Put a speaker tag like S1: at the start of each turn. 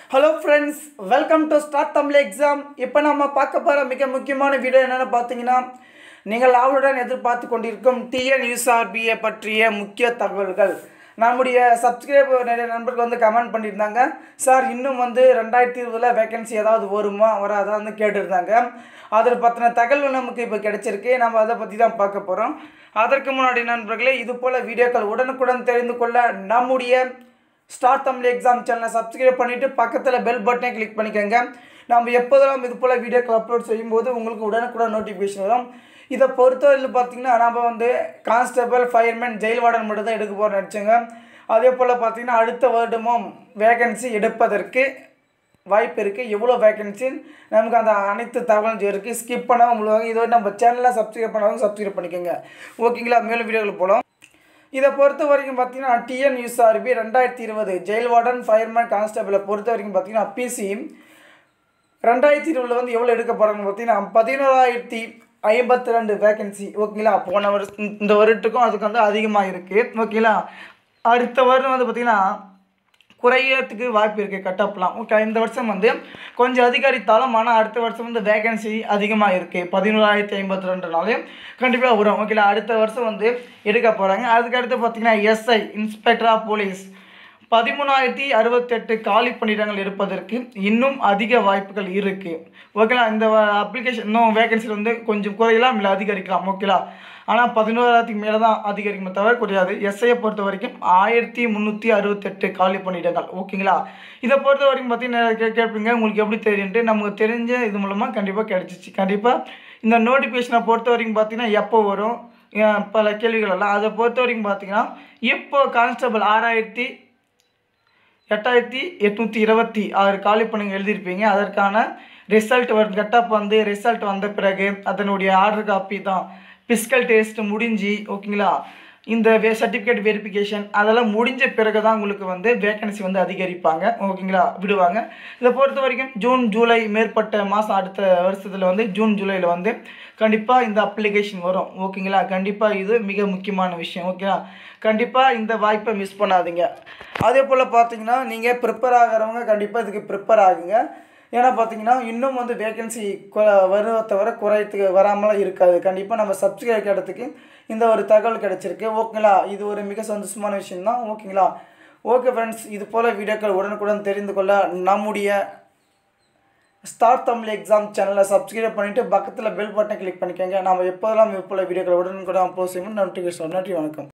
S1: hello friends welcome to start Tamil exam இப்போ நம்ம பார்க்க போகிற மிக முக்கியமான வீடியோ என்னென்னு பார்த்தீங்கன்னா நீங்கள் ஆவலுடன் எதிர்பார்த்து கொண்டிருக்கும் டிஎன்யூஎஸ்ஆர்பியை பற்றிய முக்கிய தகவல்கள் நம்முடைய சப்ஸ்கிரைபர் நிறைய நண்பர்கள் வந்து கமெண்ட் பண்ணியிருந்தாங்க சார் இன்னும் வந்து ரெண்டாயிரத்தி இருபதில் வேகன்சி ஏதாவது வருமா வராதா வந்து கேட்டிருந்தாங்க அதில் பற்றின தகவல் நமக்கு இப்போ கிடைச்சிருக்கு நம்ம அதை பற்றி தான் பார்க்க போகிறோம் அதற்கு முன்னாடி நண்பர்களே இது போல் வீடியோக்கள் உடனுக்குடன் தெரிந்து கொள்ள நம்முடைய ஸ்டார் தமிழ் எக்ஸாம் சேனலை சப்ஸ்கிரைப் பண்ணிவிட்டு பக்கத்தில் பெல் பட்டனை கிளிக் பண்ணிக்கோங்க நம்ம எப்போதெல்லாம் இது போல் வீடியோக்கள் அப்லோட் செய்யும்போது உங்களுக்கு உடனுக்குடன் நோட்டிஃபிகேஷன் வரும் இதை பொறுத்தவரையில் பார்த்தீங்கன்னா நம்ம வந்து கான்ஸ்டபிள் ஃபயர்மேன் ஜெயில் வார்டன் மட்டும் தான் எடுக்க போகிறோம்னு நினச்சோங்க அதே போல் பார்த்தீங்கன்னா அடுத்த வருடமும் வேகன்சி எடுப்பதற்கு வாய்ப்பு இருக்குது எவ்வளோ வேகன்சி நமக்கு அந்த அனைத்து தகவலும் இருக்குது ஸ்கிப் பண்ணாமல் முழுவாங்க இதோட நம்ம சேனலில் சப்ஸ்கிரைப் பண்ணாலும் சப்ஸ்கிரைப் பண்ணிக்கோங்க ஓகேங்களா மேலும் வீடியோவில் போகலாம் இதை பொறுத்த வரைக்கும் பார்த்தீங்கன்னா டிஎன்யூஎஸ்ஆர்பி ரெண்டாயிரத்தி இருபது ஜெயில் வார்டன் ஃபயர்மேன் கான்ஸ்டபிளை பொறுத்த வரைக்கும் பார்த்தீங்கன்னா பிசி ரெண்டாயிரத்தி இருபதில் வந்து எவ்வளோ எடுக்க போகிறாங்கன்னு பார்த்தீங்கன்னா பதினோராயிரத்தி ஐம்பத்தி ரெண்டு வேகன்சி ஓகேங்களா போன வருஷம் இந்த வருடத்துக்கும் அதுக்கு வந்து அதிகமாக இருக்குது ஓகேங்களா அடுத்த வருடம் வந்து பார்த்திங்கன்னா குறையறதுக்கு வாய்ப்பு இருக்குது கட்டப்லாம் ஓகே இந்த வருஷம் வந்து கொஞ்சம் அதிகரித்தாலும் ஆனால் அடுத்த வருஷம் வந்து வேகன்சி அதிகமாக இருக்குது பதினோராயிரத்தி ஐம்பத்தி ரெண்டுனாலையும் கண்டிப்பாக வரும் ஓகேங்களா அடுத்த வருஷம் வந்து எடுக்க போகிறாங்க அதுக்கு அடுத்து பார்த்திங்கன்னா எஸ்ஐ இன்ஸ்பெக்டர் ஆஃப் போலீஸ் பதிமூணாயிரத்தி அறுபத்தெட்டு காலி பணியிடங்கள் எடுப்பதற்கு இன்னும் அதிக வாய்ப்புகள் இருக்குது ஓகேலா இந்த அப்ளிகேஷன் இன்னும் வேகன்சியில் வந்து கொஞ்சம் குறையலாம் இல்லை அதிகரிக்கலாம் ஓகேலா ஆனால் பதினோராயிரத்துக்கு மேலே தான் அதிகரிக்குமே தவிர குறையாது எஸ்ஐயை பொறுத்த வரைக்கும் ஆயிரத்தி முந்நூற்றி அறுபத்தெட்டு காலி பணியிடங்கள் ஓகேங்களா இதை பொறுத்த வரைக்கும் பார்த்தீங்கன்னா கே கேட்பீங்க உங்களுக்கு எப்படி தெரியுன்ட்டு நமக்கு தெரிஞ்ச இது மூலமாக கண்டிப்பாக கிடச்சிச்சு கண்டிப்பாக இந்த நோட்டிஃபிகேஷனை பொறுத்த வரைக்கும் பார்த்தீங்கன்னா எப்போ வரும் அஹ் பல கேள்விகள் எல்லாம் அதை பொறுத்த வரைக்கும் பார்த்தீங்கன்னா இப்போ கான்ஸ்டபிள் ஆறாயிரத்தி எட்டாயிரத்தி எட்நூற்றி இருபத்தி ஆறு காலி பணிகள் எழுதியிருப்பீங்க அதற்கான ரிசல்ட் வரும் கட்டப் வந்து ரிசல்ட் வந்த பிறகு அதனுடைய ஆர்டர் காப்பி தான் பிஸ்கல் டெஸ்ட் முடிஞ்சு ஓகேங்களா இந்த வே சர்டிஃபிகேட் வெரிஃபிகேஷன் அதெல்லாம் முடிஞ்ச பிறகு தான் உங்களுக்கு வந்து வேகன்சி வந்து அதிகரிப்பாங்க ஓகேங்களா விடுவாங்க இதை பொறுத்த வரைக்கும் ஜூன் ஜூலை மேற்பட்ட மாதம் அடுத்த வருஷத்தில் வந்து ஜூன் ஜூலையில் வந்து கண்டிப்பாக இந்த அப்ளிகேஷன் வரும் ஓகேங்களா கண்டிப்பாக இது மிக முக்கியமான விஷயம் ஓகேங்களா கண்டிப்பாக இந்த வாய்ப்பை மிஸ் பண்ணாதீங்க அதே போல் பார்த்தீங்கன்னா நீங்கள் ப்ரிப்பேர் ஆகிறவங்க கண்டிப்பாக இதுக்கு ப்ரிப்பேர் ஆகுங்க ஏன்னா பார்த்தீங்கன்னா இன்னும் வந்து வேகன்சி வருவ தவிர குறையத்துக்கு வராமலாம் இருக்காது கண்டிப்பாக நம்ம சப்ஸ்கிரைப் கிடைக்கிறதுக்கு இந்த ஒரு தகவல் கிடச்சிருக்கு ஓகேங்களா இது ஒரு மிக சந்தோஷமான விஷயம் தான் ஓகேங்களா ஓகே ஃப்ரெண்ட்ஸ் இது போல் வீடியோக்கள் உடனுக்குடன் தெரிந்து கொள்ள நம்முடைய ஸ்டார் தமிழ் எக்ஸாம் சேனலை சப்ஸ்கிரைப் பண்ணிவிட்டு பக்கத்தில் பெல் பட்டனை கிளிக் பண்ணிக்கோங்க நம்ம எப்போதெல்லாம் இது போல் வீடியோக்கள் உடனுக்குடன் அப்லோட் செய்வோம் நன்றி நன்றி வணக்கம்